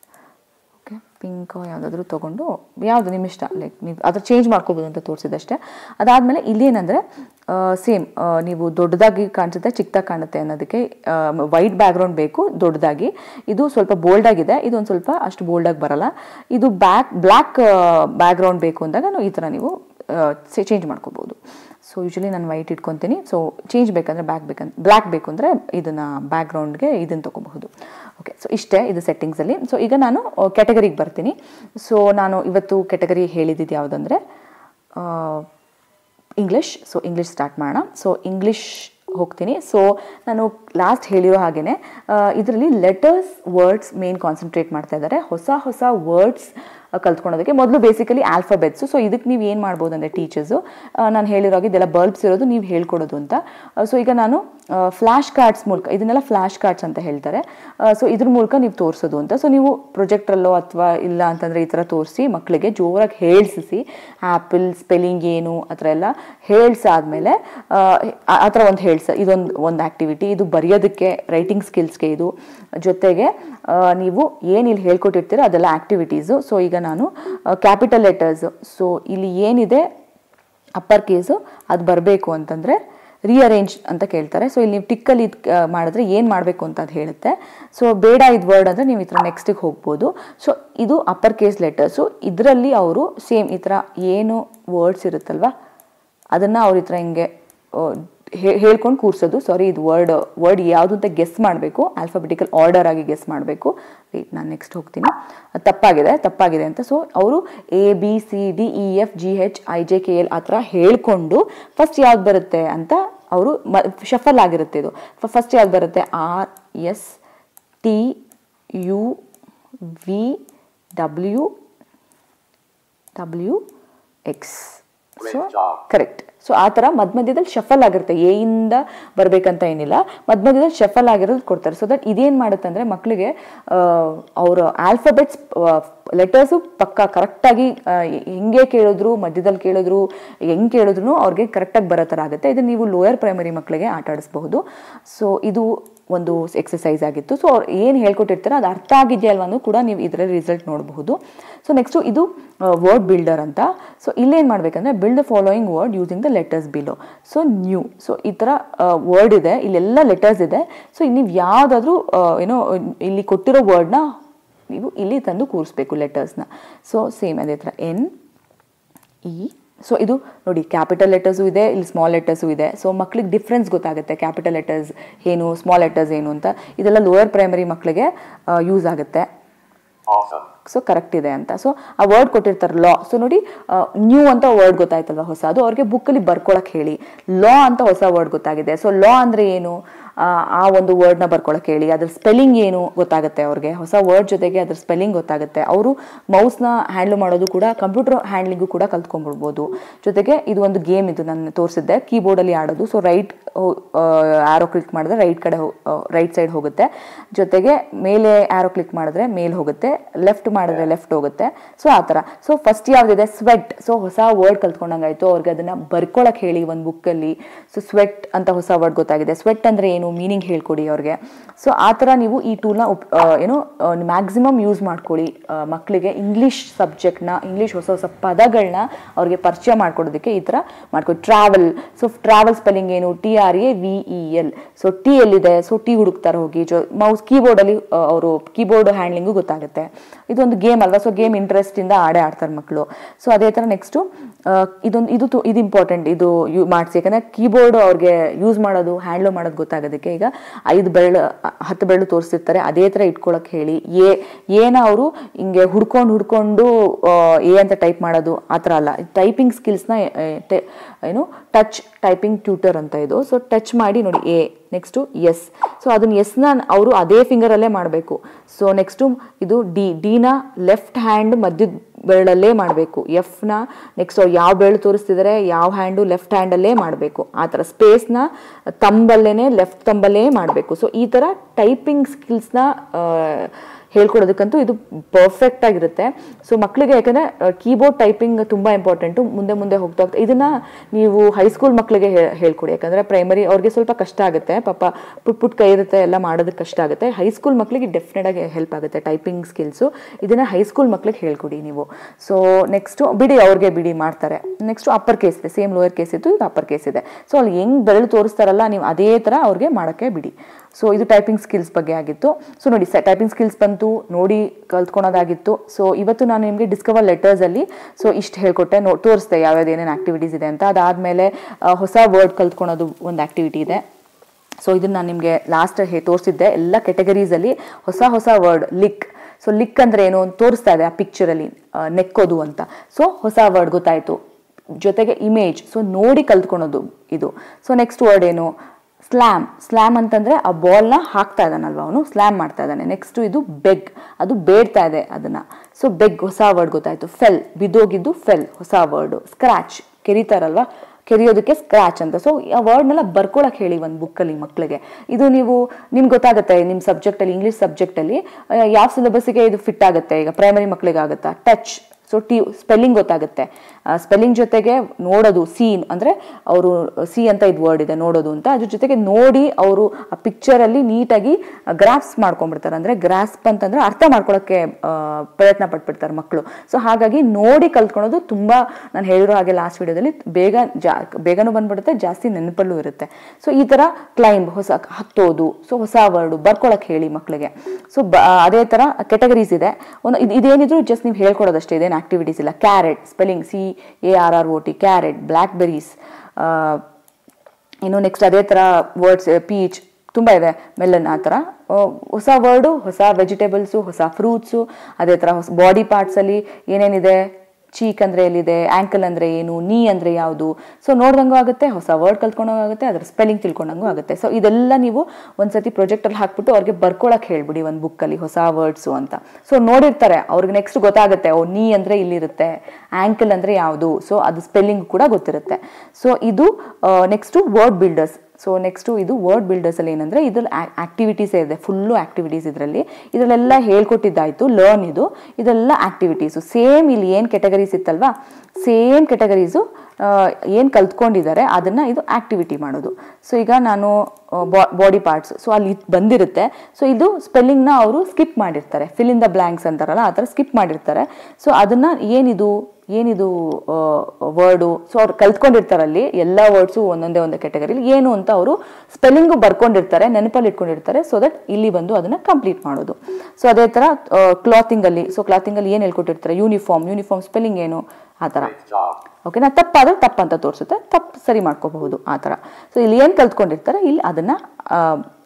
ಓಕೆ ಪಿಂಕ್ ಯಾವುದಾದ್ರೂ ತೊಗೊಂಡು ಯಾವುದು ನಿಮ್ಮ ಇಷ್ಟ ಲೈಕ್ ನೀವು ಅದ್ರ ಚೇಂಜ್ ಮಾಡ್ಕೋಬೋದು ಅಂತ ತೋರಿಸಿದಷ್ಟೇ ಅದಾದಮೇಲೆ ಇಲ್ಲಿ ಏನಂದರೆ ಸೇಮ್ ನೀವು ದೊಡ್ಡದಾಗಿ ಕಾಣಿಸುತ್ತೆ ಚಿಕ್ಕದಾಗಿ ಕಾಣುತ್ತೆ ಅನ್ನೋದಕ್ಕೆ ವೈಟ್ ಬ್ಯಾಕ್ಗ್ರೌಂಡ್ ಬೇಕು ದೊಡ್ಡದಾಗಿ ಇದು ಸ್ವಲ್ಪ ಬೋಲ್ಡಾಗಿದೆ ಇದು ಒಂದು ಸ್ವಲ್ಪ ಅಷ್ಟು ಬೋಲ್ಡಾಗಿ ಬರಲ್ಲ ಇದು ಬ್ಯಾಕ್ ಬ್ಲ್ಯಾಕ್ ಬ್ಯಾಕ್ಗ್ರೌಂಡ್ ಬೇಕು ಅಂದಾಗ ನಾವು ಈ ಥರ ನೀವು ಚೇಂಜ್ ಮಾಡ್ಕೋಬೋದು ಸೊ ಯೂಶಲಿ ನಾನು ವೈಟ್ ಇಟ್ಕೊತೀನಿ ಸೊ ಚೇಂಜ್ ಬೇಕಂದರೆ ಬ್ಯಾಕ್ ಬೇಕಂತ ಬ್ಲ್ಯಾಕ್ ಬೇಕು ಅಂದರೆ ಇದನ್ನು ಬ್ಯಾಕ್ಗ್ರೌಂಡ್ಗೆ ಇದನ್ನು ತೊಗೋಬಹುದು ಓಕೆ ಸೊ ಇಷ್ಟೇ ಇದು ಸೆಟ್ಟಿಂಗ್ಸಲ್ಲಿ ಸೊ ಈಗ ನಾನು ಕ್ಯಾಟಗರಿಗೆ ಬರ್ತೀನಿ ಸೊ ನಾನು ಇವತ್ತು ಕ್ಯಾಟಗರಿ ಹೇಳಿದ್ದು ಯಾವುದಂದರೆ ಇಂಗ್ಲೀಷ್ ಸೊ ಇಂಗ್ಲೀಷ್ ಸ್ಟಾರ್ಟ್ ಮಾಡೋಣ ಸೊ ಇಂಗ್ಲೀಷ್ ಹೋಗ್ತೀನಿ ಸೊ ನಾನು ಲಾಸ್ಟ್ ಹೇಳಿರೋ ಹಾಗೆಯೇ ಇದರಲ್ಲಿ ಲೆಟರ್ಸ್ ವರ್ಡ್ಸ್ ಮೇನ್ ಕಾನ್ಸಂಟ್ರೇಟ್ ಮಾಡ್ತಾ ಇದ್ದಾರೆ ಹೊಸ ಹೊಸ ವರ್ಡ್ಸ್ ಕಲ್ತ್ಕೊಳೋದಕ್ಕೆ ಮೊದಲು ಬೇಸಿಕಲಿ ಆಲ್ಫಾಬೆಟ್ಸು ಸೊ ಇದಕ್ಕೆ ನೀವು ಏನು ಮಾಡ್ಬೋದು ಅಂದರೆ ಟೀಚರ್ಸು ನಾನು ಹೇಳಿರೋ ಹಾಗೆ ಇದೆಲ್ಲ ಬಲ್ಬ್ಸ್ ಇರೋದು ನೀವು ಹೇಳ್ಕೊಡೋದು ಅಂತ ಸೊ ಈಗ ನಾನು ಫ್ಲ್ಯಾಶ್ ಕಾರ್ಡ್ಸ್ ಮೂಲಕ ಇದನ್ನೆಲ್ಲ ಫ್ಲ್ಯಾಶ್ ಕಾರ್ಡ್ಸ್ ಅಂತ ಹೇಳ್ತಾರೆ ಸೊ ಇದ್ರ ಮೂಲಕ ನೀವು ತೋರಿಸೋದು ಅಂತ ಸೊ ನೀವು ಪ್ರೊಜೆಕ್ಟ್ರಲ್ಲೋ ಅಥವಾ ಇಲ್ಲ ಅಂತಂದರೆ ಈ ಥರ ತೋರಿಸಿ ಮಕ್ಕಳಿಗೆ ಜೋರಾಗಿ ಹೇಳ್ಸಿಸಿ ಆ್ಯಪಲ್ ಸ್ಪೆಲ್ಲಿಂಗ್ ಏನು ಆ ಥರ ಎಲ್ಲ ಹೇಳ್ಸಾದ್ಮೇಲೆ ಆ ಆ ಥರ ಒಂದು ಹೇಳ್ಸ ಇದೊಂದು ಒಂದು ಆ್ಯಕ್ಟಿವಿಟಿ ಇದು ಬರೆಯೋದಕ್ಕೆ ರೈಟಿಂಗ್ ಸ್ಕಿಲ್ಸ್ಗೆ ಇದು ಜೊತೆಗೆ ಆ, ನೀವು ಏನು ಇಲ್ಲಿ ಹೇಳ್ಕೊಟ್ಟಿರ್ತೀರೋ ಅದೆಲ್ಲ ಆ್ಯಕ್ಟಿವಿಟೀಸು ಸೊ ಈಗ ನಾನು ಕ್ಯಾಪಿಟಲ್ ಲೆಟರ್ಸು ಸೊ ಇಲ್ಲಿ ಏನಿದೆ ಅಪ್ಪರ್ ಕೇಸು ಅದು ಬರಬೇಕು ಅಂತಂದರೆ ರಿಅರೇಂಜ್ ಅಂತ ಕೇಳ್ತಾರೆ ಸೊ ಇಲ್ಲಿ ನೀವು ಟಿಕ್ಕಲ್ಲಿ ಇದು ಮಾಡಿದ್ರೆ ಏನು ಮಾಡಬೇಕು ಅಂತ ಅದು ಹೇಳುತ್ತೆ ಸೊ ಬೇಡ ಇದು ವರ್ಡ್ ಅಂದರೆ ನೀವು ಈ ಥರ ನೆಕ್ಸ್ಟಿಗೆ ಹೋಗ್ಬೋದು ಸೊ ಇದು ಅಪ್ಪರ್ ಕೇಸ್ ಲೆಟರ್ಸು ಇದರಲ್ಲಿ ಅವರು ಸೇಮ್ ಈ ಥರ ಏನು ವರ್ಡ್ಸ್ ಇರುತ್ತಲ್ವ ಅದನ್ನು ಅವ್ರ ಈ ಥರ ಹಿಂಗೆ ಹೇಳ್ಕೊಂಡು ಕೂರಿಸೋದು ಸಾರಿ ಇದು ವರ್ಡ್ ವರ್ಡ್ ಯಾವುದು ಅಂತ ಗೆಸ್ ಮಾಡಬೇಕು ಆಲ್ಫಾಬೆಟಿಕಲ್ ಆರ್ಡರ್ ಆಗಿ ಗೆಸ್ ಮಾಡಬೇಕು ವೇಟ್ ನಾನು ನೆಕ್ಸ್ಟ್ ಹೋಗ್ತೀನಿ ಅದು ತಪ್ಪಾಗಿದೆ ತಪ್ಪಾಗಿದೆ ಅಂತ ಸೊ ಅವರು A B C D E F G H I J K L ಆ ಥರ ಹೇಳ್ಕೊಂಡು ಫಸ್ಟ್ ಯಾವ್ದು ಬರುತ್ತೆ ಅಂತ ಅವರು ಮ ಶಫಲ್ ಆಗಿರುತ್ತೆ ಇದು ಫಸ್ಟ್ ಯಾವ್ದು ಬರುತ್ತೆ R S T U V W W X so Great job. Correct so ಆ ಥರ ಮಧ್ಯ ಮಧ್ಯದಲ್ಲಿ ಶಫಲ್ ಆಗಿರುತ್ತೆ ಎ ಇಂದ ಬರಬೇಕಂತ ಏನಿಲ್ಲ ಮಧ್ಯ ಮಧ್ಯದಲ್ಲಿ ಶಫಲ್ ಆಗಿರೋದು ಕೊಡ್ತಾರೆ ಸೊ ದಟ್ ಇದೇನು ಮಾಡುತ್ತೆ ಅಂದರೆ ಮಕ್ಕಳಿಗೆ ಅವರ ಆಲ್ಫಾಬೆಟ್ಸ್ ಲೆಟರ್ಸು ಪಕ್ಕ ಕರೆಕ್ಟಾಗಿ ಹಿಂಗೆ ಕೇಳಿದ್ರು ಮಧ್ಯದಲ್ಲಿ ಕೇಳಿದ್ರು ಹೆಂಗೆ ಕೇಳಿದ್ರು ಅವ್ರಿಗೆ ಕರೆಕ್ಟಾಗಿ ಬರೋ ಥರ ಆಗುತ್ತೆ ಇದನ್ನು ನೀವು ಲೋಯರ್ ಪ್ರೈಮರಿ ಮಕ್ಕಳಿಗೆ ಆಟ ಆಡಿಸ್ಬಹುದು ಸೊ ಇದು ಒಂದು ಎಕ್ಸಸೈಸ್ ಆಗಿತ್ತು ಸೊ ಅವ್ರು ಏನು ಹೇಳ್ಕೊಟ್ಟಿರ್ತಾರೆ ಅದು ಅರ್ಥ ಆಗಿದೆಯಾ ಅಲ್ವಾ ಅನ್ನೋದು ಕೂಡ ನೀವು ಇದರ ರಿಸಲ್ಟ್ ನೋಡಬಹುದು ಸೊ ನೆಕ್ಸ್ಟು ಇದು ವರ್ಡ್ ಬಿಲ್ಡರ್ ಅಂತ ಸೊ ಇಲ್ಲೇನು ಮಾಡಬೇಕಂದ್ರೆ build the following word using the letters below so new so ಈ ಥರ ವರ್ಡ್ ಇದೆ ಇಲ್ಲೆಲ್ಲ ಲೆಟರ್ಸ್ ಇದೆ ಸೊ ನೀವು ಯಾವುದಾದ್ರೂ ಏನೋ ಇಲ್ಲಿ ಕೊಟ್ಟಿರೋ ವರ್ಡ್ನ ನೀವು ಇಲ್ಲಿ ತಂದು ಕೂರಿಸ್ಬೇಕು ಲೆಟರ್ಸ್ನ ಸೊ ಸೇಮ್ ಅದೇ ಥರ ಎನ್ ಇ ಸೊ ಇದು ನೋಡಿ ಕ್ಯಾಪಿಟಲ್ ಲೆಟರ್ಸು ಇದೆ ಇಲ್ಲಿ ಸ್ಮಾಲ್ ಲೆಟರ್ಸು ಇದೆ ಸೊ ಮಕ್ಳಿಗೆ ಡಿಫ್ರೆನ್ಸ್ ಗೊತ್ತಾಗುತ್ತೆ ಕ್ಯಾಪಿಟಲ್ ಲೆಟರ್ಸ್ ಏನು ಸ್ಮಾಲ್ ಲೆಟರ್ಸ್ ಏನು ಅಂತ ಇದೆಲ್ಲ ಲೋಯರ್ ಪ್ರೈಮರಿ ಮಕ್ಕಳಿಗೆ ಯೂಸ್ ಆಗುತ್ತೆ Awesome. ಸೊ ಕರೆಕ್ಟ್ ಇದೆ ಅಂತ ಸೊ ಆ ವರ್ಡ್ ಕೊಟ್ಟಿರ್ತಾರೆ ಲಾ ಸೊ ನೋಡಿ ನ್ಯೂ ಅಂತ ವರ್ಡ್ ಗೊತ್ತಾಯ್ತಲ್ವಾ ಹೊಸ ಅದು ಅವ್ರಿಗೆ ಬುಕ್ಕಲ್ಲಿ ಬರ್ಕೊಳಕ್ ಹೇಳಿ ಲಾ ಅಂತ ಹೊಸ ವರ್ಡ್ ಗೊತ್ತಾಗಿದೆ ಸೊ ಲಾ ಅಂದ್ರೆ ಏನು ಆ, ಆ ಒಂದು ವರ್ಡ್ನ ಬರ್ಕೊಳಕ್ ಹೇಳಿ ಅದ್ರ ಸ್ಪೆಲ್ಲಿಂಗ್ ಏನು ಗೊತ್ತಾಗುತ್ತೆ ಅವ್ರಿಗೆ ಹೊಸ ವರ್ಡ್ ಜೊತೆಗೆ ಅದ್ರ ಸ್ಪೆಲ್ಲಿಂಗ್ ಗೊತ್ತಾಗುತ್ತೆ ಅವರು ಮೌಸ್ನ ಹ್ಯಾಂಡ್ಲ್ ಮಾಡೋದು ಕೂಡ ಕಂಪ್ಯೂಟರ್ ಹ್ಯಾಂಡ್ಲಿಂಗು ಕೂಡ ಕಲ್ತ್ಕೊಂಡ್ಬಿಡ್ಬೋದು ಜೊತೆಗೆ ಇದು ಒಂದು ಗೇಮ್ ಇದು ನಾನು ತೋರಿಸಿದ್ದೆ ಕೀಬೋರ್ಡಲ್ಲಿ ಆಡೋದು ಸೊ ರೈಟ್ ಆರೋ ಕ್ಲಿಕ್ ಮಾಡಿದ್ರೆ ರೈಟ್ ಕಡೆ ರೈಟ್ ಸೈಡ್ ಹೋಗುತ್ತೆ ಜೊತೆಗೆ ಮೇಲೆ ಆರೋ ಕ್ಲಿಕ್ ಮಾಡಿದ್ರೆ ಮೇಲ್ ಹೋಗುತ್ತೆ ಲೆಫ್ಟ್ ಮಾಡಿದ್ರೆ ಲೆಫ್ಟ್ ಹೋಗುತ್ತೆ ಸೊ ಆ ಥರ ಸೊ ಫಸ್ಟ್ ಯಾವ್ದಿದೆ ಸ್ವೆಟ್ ಸೊ ಹೊಸ ವರ್ಡ್ ಕಲ್ತ್ಕೊಂಡಂಗಾಯ್ತು ಅವ್ರಿಗೆ ಅದನ್ನ ಬರ್ಕೊಳಕ್ ಹೇಳಿ ಒಂದು ಬುಕ್ಕಲ್ಲಿ ಸೊ ಸ್ವೆಟ್ ಅಂತ ಹೊಸ ವರ್ಡ್ ಗೊತ್ತಾಗಿದೆ ಸ್ವೆಟ್ ಅಂದ್ರೆ ಏನು ಮೀನಿಂಗ್ ಹೇಳ್ಕೊಡಿ ಅವ್ರಿಗೆ ಸೊ ಆ ಥರ ನೀವು ಈ ಟೂಲ್ನ ಏನು ಮ್ಯಾಕ್ಸಿಮಮ್ ಯೂಸ್ ಮಾಡ್ಕೊಳ್ಳಿ ಆ, ಮಕ್ಕಳಿಗೆ ಇಂಗ್ಲೀಷ್ ಸಬ್ಜೆಕ್ಟ್ನ ಇಂಗ್ಲೀಷ್ ಹೊಸ ಹೊಸ ಪದಗಳನ್ನ ಅವ್ರಿಗೆ ಪರಿಚಯ ಮಾಡ್ಕೊಡೋದಕ್ಕೆ ಈ ಥರ ಮಾಡ್ಕೊಡಿ ಟ್ರಾವೆಲ್ ಸೊ ಟ್ರಾವೆಲ್ ಸ್ಪೆಲ್ಲಿಂಗ್ ಏನು T R A V E L so T ಎಲ್ಲಿದೆ ಸೊ ಟಿ ಹುಡುಕ್ತಾರೆ ಹೋಗಿ ಜೊ ಮೌಸ್ ಕೀಬೋರ್ಡಲ್ಲಿ ಅವರು ಕೀಬೋರ್ಡ್ ಹ್ಯಾಂಡ್ಲಿಂಗು ಗೊತ್ತಾಗುತ್ತೆ ಇದೊಂದು ಗೇಮ್ ಅಲ್ವಾ ಸೊ ಗೇಮ್ ಇಂಟ್ರೆಸ್ಟಿಂದ ಆಡೇ ಆಡ್ತಾರೆ ಮಕ್ಕಳು ಸೊ ಅದೇ ಥರ ನೆಕ್ಸ್ಟು ಇದೊಂದು ಇದು ತು- ಇದು ಇಂಪಾರ್ಟೆಂಟ್ ಇದು ಯೂ ಮಾಡಿಸಿ ಯಾಕಂದರೆ ಕೀಬೋರ್ಡ್ ಅವ್ರಿಗೆ ಯೂಸ್ ಮಾಡೋದು ಹ್ಯಾಂಡ್ಲ್ ಮಾಡೋದು ಗೊತ್ತಾಗೋದಕ್ಕೆ ಈಗ ಐದು ಬೆರಳು ಅ- ಹತ್ತು ಬೆರಳು ತೋರಿಸ್ತಿರ್ತಾರೆ ಅದೇ ಥರ ಇಟ್ಕೊಳಕ್ಕೆ ಹೇಳಿ ಏ ಏನ ಅವರು ಹಿಂಗೆ ಹುಡ್ಕೊಂಡು ಹುಡ್ಕೊಂಡು ಆ, ಎ ಅಂತ ಟೈಪ್ ಮಾಡೋದು ಆ ಥರ ಅಲ್ಲ ಟೈಪಿಂಗ್ ಸ್ಕಿಲ್ಸ್ನ ಏನು ಟಚ್ ಟೈಪಿಂಗ್ ಟ್ಯೂಟರ್ ಅಂತ ಇದು ಸೊ ಟಚ್ ಮಾಡಿ ನೋಡಿ ಎ ನೆಕ್ಸ್ಟು ಎಸ್ ಸೊ ಅದನ್ನ ಎಸ್ನ ಅವರು ಅದೇ ಫಿಂಗರಲ್ಲೇ ಮಾಡಬೇಕು ಸೊ ನೆಕ್ಸ್ಟು ಇದು ಡಿ ಡಿನ ಲೆಫ್ಟ್ ಹ್ಯಾಂಡ್ ಮಧ್ಯದ ಬೆರಳಲ್ಲೇ ಮಾಡಬೇಕು ಎಫ್ನ ನೆಕ್ಸ್ಟ್ ಯಾವ ಬೆರಳು ತೋರಿಸ್ತಿದ್ದಾರೆ ಯಾವ ಹ್ಯಾಂಡು ಲೆಫ್ಟ್ ಹ್ಯಾಂಡಲ್ಲೇ ಮಾಡಬೇಕು ಆ ಥರ ಸ್ಪೇಸ್ನ ತಂಬಲ್ಲೇ ಲೆಫ್ಟ್ ತಂಬಲ್ಲೇ ಮಾಡಬೇಕು ಸೊ ಈ ಥರ ಟೈಪಿಂಗ್ ಸ್ಕಿಲ್ಸ್ನ ಹೇಳ್ಕೊಡೋದಕ್ಕಂತೂ ಇದು ಪರ್ಫೆಕ್ಟ್ ಆಗಿರುತ್ತೆ ಸೊ ಮಕ್ಕಳಿಗೆ ಯಾಕಂದರೆ ಕೀಬೋರ್ಡ್ ಟೈಪಿಂಗ್ ತುಂಬ ಇಂಪಾರ್ಟೆಂಟು ಮುಂದೆ ಮುಂದೆ ಹೋಗ್ತಾ ಹೋಗ್ತಾ ಇದನ್ನು ನೀವು ಹೈಸ್ಕೂಲ್ ಮಕ್ಕಳಿಗೆ ಹೇಳ್ಕೊಡಿ ಯಾಕಂದರೆ ಪ್ರೈಮರಿ ಅವ್ರಿಗೆ ಸ್ವಲ್ಪ ಕಷ್ಟ ಆಗುತ್ತೆ ಪಾಪ ಪುಟ್ ಪುಟ್ ಕೈ ಇರುತ್ತೆ ಎಲ್ಲ ಮಾಡೋದಕ್ಕೆ ಕಷ್ಟ ಆಗುತ್ತೆ ಹೈಸ್ಕೂಲ್ ಮಕ್ಕಳಿಗೆ ಡೆಫಿನೆಟ್ ಆಗಿ ಹೆಲ್ಪ್ ಆಗುತ್ತೆ ಟೈಪಿಂಗ್ ಸ್ಕಿಲ್ಸು ಇದನ್ನು ಹೈಸ್ಕೂಲ್ ಮಕ್ಕಳಿಗೆ ಹೇಳ್ಕೊಡಿ ನೀವು ಸೊ ನೆಕ್ಸ್ಟು ಬಿಡಿ ಅವ್ರಿಗೆ ಬಿಡಿ ಮಾಡ್ತಾರೆ ನೆಕ್ಸ್ಟು ಅಪ್ಪರ್ ಕೇಸ್ ಇದೆ ಸೇಮ್ ಲೋಯರ್ ಕೇಸ್ ಇತ್ತು ಇದು ಅಪ್ಪರ್ ಕೇಸ್ ಇದೆ ಸೊ ಅಲ್ಲಿ ಹೆಂಗ್ ಬೆರಳು ತೋರಿಸ್ತಾರಲ್ಲ ನೀವು ಅದೇ ಥರ ಅವ್ರಿಗೆ ಮಾಡೋಕ್ಕೆ ಬಿಡಿ ಸೊ ಇದು ಟೈಪಿಂಗ್ ಸ್ಕಿಲ್ಸ್ ಬಗ್ಗೆ ಆಗಿತ್ತು ಸೊ ನೋಡಿ ಸ ಟೈಪಿಂಗ್ ಸ್ಕಿಲ್ಸ್ ಬಂತು ನೋಡಿ ಕಲ್ತ್ಕೊಳೋದಾಗಿತ್ತು ಸೊ ಇವತ್ತು ನಾನು ನಿಮಗೆ ಡಿಸ್ಕವರ್ ಲೆಟರ್ಸಲ್ಲಿ ಸೊ ಇಷ್ಟು ಹೇಳ್ಕೊಟ್ಟೆ ನೋ ತೋರಿಸ್ದೆ ಯಾವ್ಯಾವ್ದು ಏನೇನು ಆ್ಯಕ್ಟಿವಿಟೀಸ್ ಇದೆ ಅಂತ ಅದಾದಮೇಲೆ ಹೊಸ ವರ್ಡ್ ಕಲ್ತ್ಕೊಳೋದು ಒಂದು ಆ್ಯಕ್ಟಿವಿಟಿ ಇದೆ ಸೊ ಇದನ್ನ ನಾನು ನಿಮಗೆ ಲಾಸ್ಟ್ ಹೇ ತೋರಿಸಿದ್ದೆ ಎಲ್ಲ ಕೆಟಗರೀಸಲ್ಲಿ ಹೊಸ ಹೊಸ ವರ್ಡ್ ಲಿಕ್ ಸೊ ಲಿಕ್ ಅಂದ್ರೆ ಏನು ಅಂತ ತೋರಿಸ್ತಾ ಇದೆ ಆ ಪಿಕ್ಚರಲ್ಲಿ ನೆಕ್ಕೋದು ಅಂತ ಸೊ ಹೊಸ ವರ್ಡ್ ಗೊತ್ತಾಯ್ತು ಜೊತೆಗೆ ಇಮೇಜ್ ಸೊ ನೋಡಿ ಕಲ್ತ್ಕೊಳೋದು ಇದು ಸೊ ನೆಕ್ಸ್ಟ್ ವರ್ಡ್ ಏನು ಸ್ಲ್ಯಾಮ್ ಸ್ಲ್ಯಾಮ್ ಅಂತಂದ್ರೆ ಆ ಬಾಲ್ನ ಹಾಕ್ತಾ ಇದ್ದಾನಲ್ವ ಅವನು ಸ್ಲ್ಯಾಮ್ ಮಾಡ್ತಾ ಇದ್ದಾನೆ ನೆಕ್ಸ್ಟ್ ಇದು ಬೆಗ್ ಅದು ಬೇಡ್ತಾ ಇದೆ ಅದನ್ನ ಸೊ ಬೆಗ್ ಹೊಸ ವರ್ಡ್ ಗೊತ್ತಾಯ್ತು ಫೆಲ್ ಬಿದ್ದೋಗಿದ್ದು ಫೆಲ್ ಹೊಸ ವರ್ಡು ಸ್ಕ್ರಾಚ್ ಕೆರಿತಾರಲ್ವಾ ಕೆರಿಯೋದಕ್ಕೆ ಸ್ಕ್ರಾಚ್ ಅಂತ ಸೊ ಆ ವರ್ಡ್ನೆಲ್ಲ ಬರ್ಕೊಳಕ್ ಹೇಳಿ ಒಂದು ಬುಕ್ಕಲ್ಲಿ ಮಕ್ಕಳಿಗೆ ಇದು ನೀವು ನಿಮ್ಗೆ ಗೊತ್ತಾಗುತ್ತೆ ನಿಮ್ಮ ಸಬ್ಜೆಕ್ಟಲ್ಲಿ ಇಂಗ್ಲೀಷ್ ಸಬ್ಜೆಕ್ಟಲ್ಲಿ ಯಾವ ಸಿಲೆಬಸ್ಸಿಗೆ ಇದು ಫಿಟ್ ಆಗುತ್ತೆ ಈಗ ಪ್ರೈಮರಿ ಮಕ್ಕಳಿಗೆ ಆಗುತ್ತಾ ಟಚ್ ಸೊ ಟಿ ಸ್ಪೆಲ್ಲಿಂಗ್ ಗೊತ್ತಾಗುತ್ತೆ ಸ್ಪೆಲ್ಲಿಂಗ್ ಜೊತೆಗೆ ನೋಡೋದು ಸಿ ಅಂದರೆ ಅವರು ಸಿ ಅಂತ ಇದು ವರ್ಡ್ ಇದೆ ನೋಡೋದು ಅಂತ ಅದ್ರ ಜೊತೆಗೆ ನೋಡಿ ಅವರು ಆ ಪಿಕ್ಚರಲ್ಲಿ ನೀಟಾಗಿ ಗ್ರಾಫ್ಸ್ ಮಾಡ್ಕೊಂಡ್ಬಿಡ್ತಾರೆ ಅಂದರೆ ಗ್ರಾಸ್ಪ್ ಅಂತಂದ್ರೆ ಅರ್ಥ ಮಾಡ್ಕೊಳ್ಳೋಕ್ಕೆ ಆ, ಪ್ರಯತ್ನ ಪಟ್ಬಿಡ್ತಾರೆ ಮಕ್ಕಳು ಸೊ ಹಾಗಾಗಿ ನೋಡಿ ಕಲ್ತ್ಕೊಳೋದು ತುಂಬ ನಾನು ಹೇಳಿರೋ ಹಾಗೆ ಲಾಸ್ಟ್ ವಿಡಿಯೋದಲ್ಲಿ ಬೇಗ ಜಾ ಬೇಗನೂ ಬಂದ್ಬಿಡುತ್ತೆ ಜಾಸ್ತಿ ನೆನಪಲ್ಲೂ ಇರುತ್ತೆ ಸೊ ಈ ಥರ ಕ್ಲೈಂಬ್ ಹೊಸ ಹತ್ತೋದು ಸೊ ಹೊಸ ವರ್ಡು ಬರ್ಕೊಳಕ್ಕೆ ಹೇಳಿ ಮಕ್ಕಳಿಗೆ ಸೊ ಬ ಅದೇ ಥರ ಕೆಟಗರೀಸ್ ಇದೆ ಒಂದು ಇದು ಇದೇನಿದ್ರು ಜಸ್ಟ್ ನೀವು ಹೇಳ್ಕೊಡೋದಷ್ಟೇ ಇದೇನು ಆಕ್ಟಿವಿಟೀಸ್ ಇಲ್ಲ carrot spelling C A R R O T carrot black berries ಇನ್ನು ನೆಕ್ಸ್ಟ್ ಅದೇ ಥರ ವರ್ಡ್ಸ್ ಪೀಚ್ ತುಂಬ ಇದೆ ಮೆಲನ್ ಆ ಥರ ಆ, ಹೊಸ ವರ್ಡು ಹೊಸ ವೆಜಿಟೇಬಲ್ಸು ಹೊಸ ಫ್ರೂಟ್ಸು ಅದೇ ಥರ ಹೊಸ ಬಾಡಿ ಪಾರ್ಟ್ಸಲ್ಲಿ ಏನೇನಿದೆ ಚೀಕ್ ಅಂದರೆ ಎಲ್ಲಿದೆ ಆ್ಯಂಕಲ್ ಅಂದರೆ ಏನು ನೀ ಅಂದರೆ ಯಾವುದು ಸೊ ನೋಡ್ದಂಗೂ ಆಗುತ್ತೆ ಹೊಸ ವರ್ಡ್ ಕಲ್ತ್ಕೊಂಡಂಗೂ ಆಗುತ್ತೆ ಅದ್ರ ಸ್ಪೆಲ್ಲಿಂಗ್ ತಿಳ್ಕೊಂಡಂಗೂ ಆಗುತ್ತೆ ಸೊ ಇದೆಲ್ಲ ನೀವು ಒಂದ್ಸತಿ ಪ್ರೊಜೆಕ್ಟಲ್ಲಿ ಹಾಕ್ಬಿಟ್ಟು ಅವ್ರಿಗೆ ಬರ್ಕೊಳಕ್ಕೆ ಹೇಳ್ಬಿಡಿ ಒಂದು ಬುಕ್ಕಲ್ಲಿ ಹೊಸ ವರ್ಡ್ಸು ಅಂತ ಸೊ ನೋಡಿರ್ತಾರೆ ಅವ್ರಿಗೆ ನೆಕ್ಸ್ಟ್ ಗೊತ್ತಾಗುತ್ತೆ ಓ ನೀ ಅಂದರೆ ಇಲ್ಲಿರುತ್ತೆ ಆ್ಯಂಕಲ್ ಅಂದರೆ ಯಾವುದು ಸೊ ಅದು ಸ್ಪೆಲ್ಲಿಂಗ್ ಕೂಡ ಗೊತ್ತಿರುತ್ತೆ ಸೊ ಇದು next word builders so next ಇದು ವರ್ಡ್ ಬಿಲ್ಡರ್ಸಲ್ಲಿ ಏನಂದರೆ ಇದ್ರಲ್ಲಿ ಆ್ಯಕ್ಟಿವಿಟೀಸೇ ಇದೆ ಫುಲ್ಲು ಆ್ಯಕ್ಟಿವಿಟೀಸ್ ಇದರಲ್ಲಿ ಇದರಲ್ಲೆಲ್ಲ ಹೇಳ್ಕೊಟ್ಟಿದ್ದಾಯಿತು ಲರ್ನ್ ಇದು ಇದೆಲ್ಲ ಆ್ಯಕ್ಟಿವಿಟೀಸು ಸೇಮ್ ಇಲ್ಲಿ ಏನು ಕೆಟಗರೀಸ್ ಇತ್ತಲ್ವಾ ಸೇಮ್ ಕೆಟಗರೀಸು ಏನು ಕಲ್ತ್ಕೊಂಡಿದ್ದಾರೆ ಅದನ್ನು ಇದು ಆ್ಯಕ್ಟಿವಿಟಿ ಮಾಡೋದು ಸೊ ಈಗ ನಾನು ಬಾಡಿ ಪಾರ್ಟ್ಸ್ ಸೊ ಅಲ್ಲಿ ಇದ್ ಬಂದಿರುತ್ತೆ ಸೊ ಇದು ಸ್ಪೆಲ್ಲಿಂಗ್ನ ಅವರು ಸ್ಕಿಪ್ ಮಾಡಿರ್ತಾರೆ ಫಿಲ್ ಇನ್ ದ ಬ್ಲ್ಯಾಂಕ್ಸ್ ಅಂತಾರಲ್ಲ ಆ ಥರ ಸ್ಕಿಪ್ ಮಾಡಿರ್ತಾರೆ ಸೊ ಅದನ್ನು ಏನಿದು ಏನಿದು ವರ್ಡು ಸೊ ಅವ್ರು ಕಲ್ತ್ಕೊಂಡಿರ್ತಾರಲ್ಲಿ ಎಲ್ಲ ವರ್ಡ್ಸು ಒಂದೊಂದೇ ಒಂದು ಕೆಟಗರಿಲಿ ಏನು ಅಂತ ಅವರು ಸ್ಪೆಲ್ಲಿಂಗು ಬರ್ಕೊಂಡಿರ್ತಾರೆ ನೆನಪಲ್ಲಿ ಇಟ್ಕೊಂಡಿರ್ತಾರೆ ಸೊ ದಟ್ ಇಲ್ಲಿ ಬಂದು ಅದನ್ನು ಕಂಪ್ಲೀಟ್ ಮಾಡೋದು ಸೊ ಅದೇ ಥರ ಕ್ಲಾತಿಂಗಲ್ಲಿ ಸೊ ಕ್ಲಾತಿಂಗಲ್ಲಿ ಏನು ಹೇಳ್ಕೊಟ್ಟಿರ್ತಾರೆ ಯೂನಿಫಾರ್ಮ್ ಯೂನಿಫಾರ್ಮ್ ಸ್ಪೆಲ್ಲಿಂಗ್ ಏನು ಆ ಥರ Great job. ಓಕೆನಾ ತಪ್ಪಾದ್ರೆ ತಪ್ಪಂತ ತೋರಿಸುತ್ತೆ ತಪ್ಪು ಸರಿ ಮಾಡ್ಕೋಬಹುದು ಆ ಥರ ಸೊ ಇಲ್ಲಿ ಏನು ಕಲ್ತ್ಕೊಂಡಿರ್ತಾರೆ ಇಲ್ಲಿ ಅದನ್ನು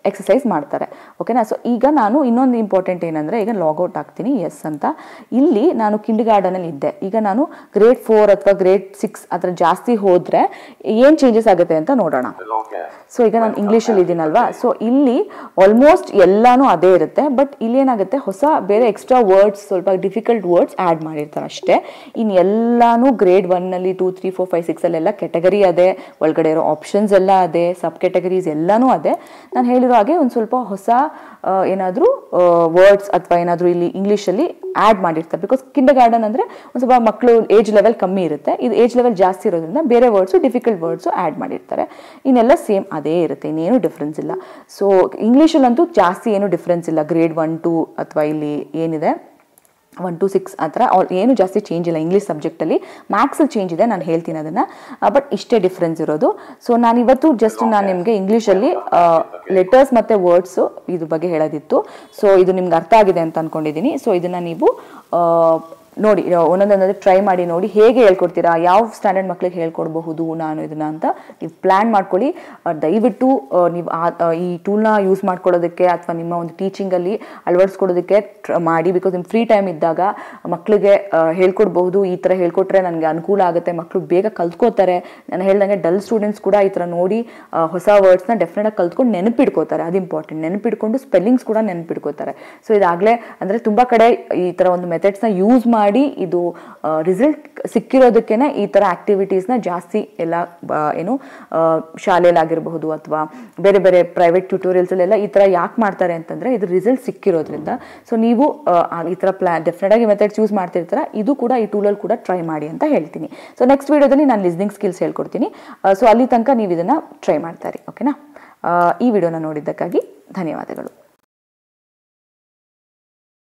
ಎಕ್ಸಸೈಸ್ ಮಾಡ್ತಾರೆ ಓಕೆನಾ ಸೊ ಈಗ ನಾನು ಇನ್ನೊಂದು ಇಂಪಾರ್ಟೆಂಟ್ ಏನಂದರೆ ಈಗ ಲಾಗೌಟ್ ಆಗ್ತೀನಿ ಎಸ್ ಅಂತ ಇಲ್ಲಿ ನಾನು ಕಿಂಡ್ ಗಾರ್ಡನಲ್ಲಿ ಇದ್ದೆ ಈಗ ನಾನು ಗ್ರೇಡ್ ಫೋರ್ ಅಥವಾ ಗ್ರೇಡ್ ಸಿಕ್ಸ್ ಆ ಥರ ಜಾಸ್ತಿ ಹೋದರೆ ಏನು ಚೇಂಜಸ್ ಆಗುತ್ತೆ ಅಂತ ನೋಡೋಣ Hello guest. ಸೊ ಈಗ ನಾನು ಇಂಗ್ಲೀಷಲ್ಲಿ ಇದ್ದೀನಲ್ವಾ ಸೊ ಇಲ್ಲಿ ಆಲ್ಮೋಸ್ಟ್ ಎಲ್ಲಾನು ಅದೇ ಇರುತ್ತೆ ಬಟ್ ಇಲ್ಲಿ ಏನಾಗುತ್ತೆ ಹೊಸ ಬೇರೆ ಎಕ್ಸ್ಟ್ರಾ ವರ್ಡ್ಸ್ ಸ್ವಲ್ಪ ಡಿಫಿಕಲ್ಟ್ ವರ್ಡ್ಸ್ ಆ್ಯಡ್ ಮಾಡಿರ್ತಾರೆ ಅಷ್ಟೇ ಇನ್ನು ಎಲ್ಲಾನು ಗ್ರೇಡ್ ಒನ್ನಲ್ಲಿ ಟೂ ತ್ರೀ ಫೋರ್ ಫೈವ್ ಸಿಕ್ಸಲ್ಲೆಲ್ಲ ಕೆಟಗರಿ ಅದೇ ಒಳಗಡೆ ಇರೋ ಆಪ್ಷನ್ಸ್ ಎಲ್ಲ ಅದೇ ಸಬ್ ಕೆಟಗರೀಸ್ ಎಲ್ಲನೂ ಅದೇ ನಾನು ಹೇಳಿರೋ ಹಾಗೆ ಒಂದು ಸ್ವಲ್ಪ ಹೊಸ ಏನಾದರೂ ವರ್ಡ್ಸ್ ಅಥವಾ ಏನಾದರೂ ಇಲ್ಲಿ ಇಂಗ್ಲೀಷಲ್ಲಿ ಆ್ಯಡ್ ಮಾಡಿರ್ತಾರೆ ಬಿಕಾಸ್ ಕಿಂಡ ಗಾರ್ಡನ್ ಅಂದರೆ ಒಂದು ಸ್ವಲ್ಪ ಮಕ್ಕಳು ಏಜ್ ಲೆವೆಲ್ ಕಮ್ಮಿ ಇರುತ್ತೆ ಇದು ಏಜ್ ಲೆವೆಲ್ ಜಾಸ್ತಿ ಇರೋದ್ರಿಂದ ಬೇರೆ ವರ್ಡ್ಸು ಡಿಫಿಕಲ್ಟ್ ವರ್ಡ್ಸು ಆ್ಯಡ್ ಮಾಡಿರ್ತಾರೆ ಇನ್ನೆಲ್ಲ ಸೇಮ್ ಅದೇ ಇರುತ್ತೆ ಇನ್ನೇನು ಡಿಫ್ರೆನ್ಸ್ ಇಲ್ಲ ಸೊ ಇಂಗ್ಲೀಷಲ್ಲಂತೂ ಜಾಸ್ತಿ ಏನು ಡಿಫ್ರೆನ್ಸ್ ಇಲ್ಲ ಗ್ರೇಡ್ ಒನ್ ಟು ಅಥವಾ ಇಲ್ಲಿ ಏನಿದೆ ಒನ್ ಟು ಸಿಕ್ಸ್ ಆ ಥರ ಅವ್ರು ಏನು ಜಾಸ್ತಿ ಚೇಂಜ್ ಇಲ್ಲ ಇಂಗ್ಲೀಷ್ ಸಬ್ಜೆಕ್ಟಲ್ಲಿ ಮ್ಯಾಥ್ಸಲ್ಲಿ ಚೇಂಜ್ ಇದೆ ನಾನು ಹೇಳ್ತೀನಿ ಅದನ್ನು ಬಟ್ ಇಷ್ಟೇ ಡಿಫ್ರೆನ್ಸ್ ಇರೋದು ಸೊ ನಾನು ಇವತ್ತು ಜಸ್ಟ್ ನಾನು ನಿಮಗೆ ಇಂಗ್ಲೀಷಲ್ಲಿ ಲೆಟರ್ಸ್ ಮತ್ತು ವರ್ಡ್ಸು ಇದ್ರ ಬಗ್ಗೆ ಹೇಳೋದಿತ್ತು ಸೊ ಇದು ನಿಮ್ಗೆ ಅರ್ಥ ಆಗಿದೆ ಅಂತ ಅಂದ್ಕೊಂಡಿದ್ದೀನಿ ಸೊ ಇದನ್ನು ನೀವು ಆ, ನೋಡಿ ಒಂದೊಂದೊಂದು ಟ್ರೈ ಮಾಡಿ ನೋಡಿ ಹೇಗೆ ಹೇಳ್ಕೊಡ್ತೀರಾ ಯಾವ ಸ್ಟ್ಯಾಂಡರ್ಡ್ ಮಕ್ಳಿಗೆ ಹೇಳ್ಕೊಡ್ಬಹುದು ನಾನು ಇದನ್ನ ಅಂತ ನೀವು ಪ್ಲ್ಯಾನ್ ಮಾಡ್ಕೊಳ್ಳಿ ಆ, ದಯವಿಟ್ಟು ಆ, ನೀವು ಆ- ಆ, ಈ ಟೂಲ್ನ ಯೂಸ್ ಮಾಡ್ಕೊಳ್ಳೋದಕ್ಕೆ ಅಥವಾ ನಿಮ್ಮ ಒಂದು ಟೀಚಿಂಗಲ್ಲಿ ಅಳವಡಿಸ್ಕೊಡೋದಕ್ಕೆ tr- ಮಾಡಿ ಬಿಕಾಸ್ ನಿಮ್ಮ ಫ್ರೀ ಟೈಮ್ ಇದ್ದಾಗ ಮಕ್ಕಳಿಗೆ ಹೇಳ್ಕೊಡ್ಬಹುದು ಈ ಥರ ಹೇಳ್ಕೊಟ್ರೆ ನನಗೆ ಅನುಕೂಲ ಆಗುತ್ತೆ ಮಕ್ಕಳು ಬೇಗ ಕಲ್ತ್ಕೋತಾರೆ ನಾನು ಹೇಳ್ದಂಗೆ ಡಲ್ ಸ್ಟೂಡೆಂಟ್ಸ್ ಕೂಡ ಈ ಥರ ನೋಡಿ ಆ, ಹೊಸ ವರ್ಡ್ಸ್ನ ಡೆಫಿನೆಟಾಗಿ ಕಲ್ತ್ಕೊಂಡು ನೆನಪಿಡ್ಕೋತಾರೆ ಅದು ಇಂಪಾರ್ಟೆಂಟ್ ನೆನಪಿಡ್ಕೊಂಡು ಸ್ಪೆಲ್ಲಿಂಗ್ಸ್ ಕೂಡ ನೆನಪಿಡ್ಕೋತಾರೆ ಸೊ ಇದಾಗಲೇ ಅಂದರೆ ತುಂಬ ಕಡೆ ಈ ಥರ ಒಂದು ಮೆಥಡ್ಸ್ನ ಯೂಸ್ ಮಾಡಿ ಇದು ರಿಸಲ್ಟ್ ಸಿಕ್ಕಿರೋದಕ್ಕೇನೆ ಈ ಥರ ಆ್ಯಕ್ಟಿವಿಟೀಸ್ನ ಜಾಸ್ತಿ ಎಲ್ಲ ಆ, ಏನು ಆ, ಶಾಲೆಯಲ್ಲಾಗಿರಬಹುದು ಅಥವಾ ಬೇರೆ ಬೇರೆ ಪ್ರೈವೇಟ್ ಟ್ಯೂಟೋರಿಯಲ್ಸಲ್ಲೆಲ್ಲ ಈ ಥರ ಯಾಕೆ ಮಾಡ್ತಾರೆ ಅಂತಂದರೆ ಇದು ರಿಸಲ್ಟ್ ಸಿಕ್ಕಿರೋದ್ರಿಂದ ಸೊ ನೀವು ಆ, ಆ, ಈ ಥರ ಪ್ಲ್ಯಾನ್ ಡೆಫಿನೆಟಾಗಿ ಮೆಥಡ್ಸ್ ಯೂಸ್ ಮಾಡ್ತಿರ್ತೀರ ಇದು ಕೂಡ ಈ ಟೂಲಲ್ಲಿ ಕೂಡ ಟ್ರೈ ಮಾಡಿ ಅಂತ ಹೇಳ್ತೀನಿ ಸೊ ನೆಕ್ಸ್ಟ್ ವೀಡಿಯೋದಲ್ಲಿ ನಾನು ಲಿಸ್ನಿಂಗ್ ಸ್ಕಿಲ್ಸ್ ಹೇಳ್ಕೊಡ್ತೀನಿ ಸೊ ಅಲ್ಲಿ ತನಕ ನೀವು ಇದನ್ನು ಟ್ರೈ ಮಾಡ್ತಾರೆ ಓಕೆನಾ ಆ, ಈ ವಿಡಿಯೋನ ನೋಡಿದ್ದಕ್ಕಾಗಿ ಧನ್ಯವಾದಗಳು